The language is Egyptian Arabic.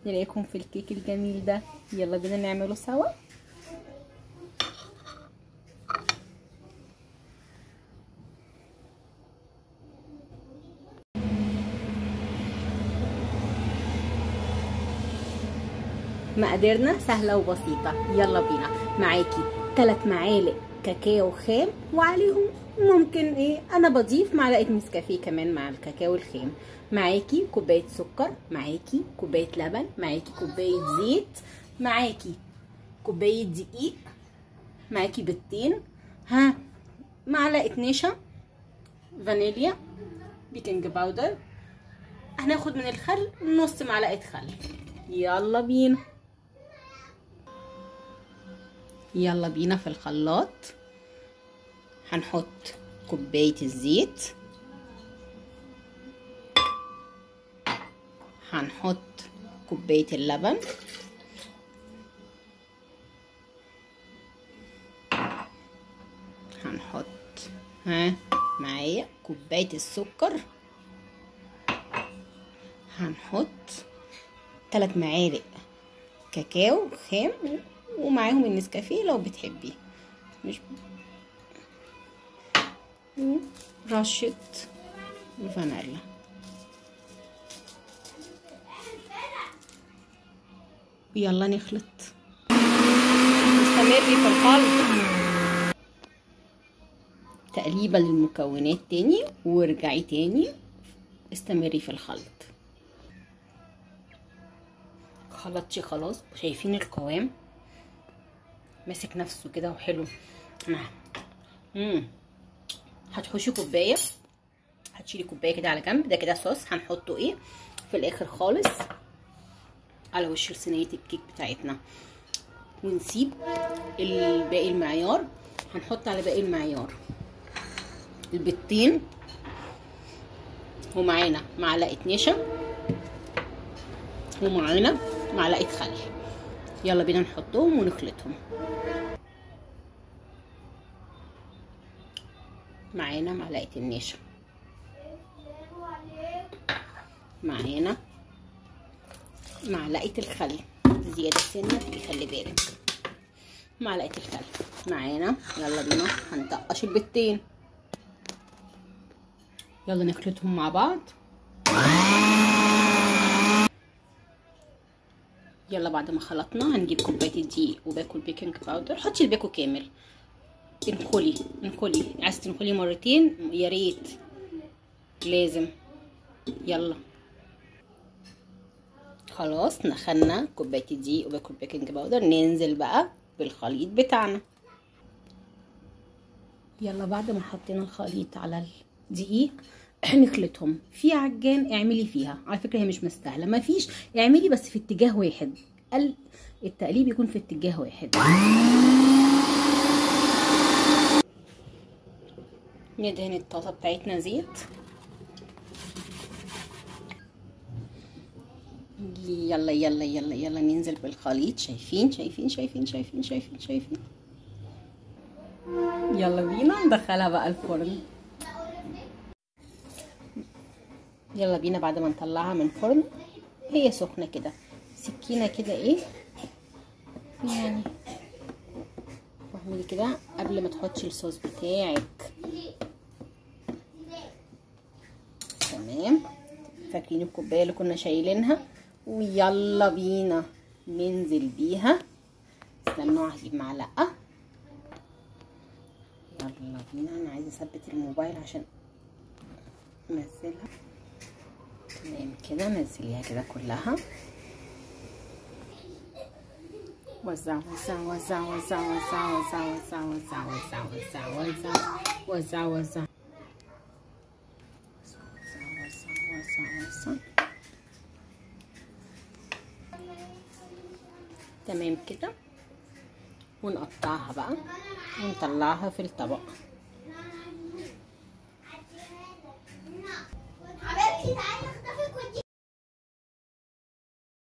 نلاقيكم في الكيك الجميل ده يلا بينا نعمله سوا مقاديرنا سهلة وبسيطة يلا بينا معاكي 3 معالق كاكاو خام وعليهم ممكن ايه انا بضيف معلقة نسكافيه كمان مع الكاكاو الخام معاكي كوباية سكر معاكي كوباية لبن معاكي كوباية زيت معاكي كوباية دقيق معاكي بيضتين ها معلقة نشا فانيليا بيكنج باودر هناخد من الخل نص معلقة خل يلا بينا يلا بينا في الخلاط هنحط كوباية الزيت هنحط كوباية اللبن هنحط ها معايا كوباية السكر هنحط ثلاث معالق كاكاو خام ومعاهم النسكافيه لو بتحبيه مش رشة فانيلا يلا نخلط استمري في الخلط تقليبة للمكونات تاني وارجعي تاني استمري في الخلط خلطتي خلاص شايفين القوام ماسك نفسه كده وحلو امم هتحشي كوبايه هتشيلي كوبايه كده على جنب ده كده صوص هنحطه ايه في الاخر خالص على وش صينيه الكيك بتاعتنا ونسيب باقي المعيار هنحط على باقي المعيار البيضتين ومعانا معلقه نشا ومعانا معلقه خل يلا بينا نحطهم ونخلطهم معانا معلقه النشا معانا معلقه الخل زياده سنه خلي بالك معلقه الخل معانا يلا بينا هنطقش البيضتين يلا نخلطهم مع بعض يلا بعد ما خلطنا هنجيب كوبايه الدقيق وباكل بيكنج باودر حطي الباكو كامل انخلي انخلي عايزه تنخلي مرتين يا ريت لازم يلا خلاص نخلنا كوبايه الدقيق وباكل بيكنج باودر ننزل بقى بالخليط بتاعنا يلا بعد ما حطينا الخليط على الدقيق نخلطهم في عجان اعملي فيها على فكره هي مش مستاهله ما فيش اعملي بس في اتجاه واحد التقليب يكون في اتجاه واحد ندهن الطاسه بتاعتنا زيت يلا يلا يلا يلا ننزل بالخليط شايفين شايفين شايفين شايفين شايفين شايفين يلا بينا ندخلها بقى الفرن يلا بينا بعد ما نطلعها من الفرن هي سخنه كده سكينه كده ايه يعني واعملي كده قبل ما تحطي الصوص بتاعك تمام فاكرين الكوبايه اللي كنا شايلينها ويلا بينا ننزل بيها استنوا هجيب معلقه يلا بينا انا عايزه اثبت الموبايل عشان انزلها تمام كده نزليها كده كلها وزع وزع وزع وزع وزع وزع وزع وزع وزع وزع وزع وزع وزع تمام كده ونقطعها بقى ونطلعها في الطبق حبيبتي تعالي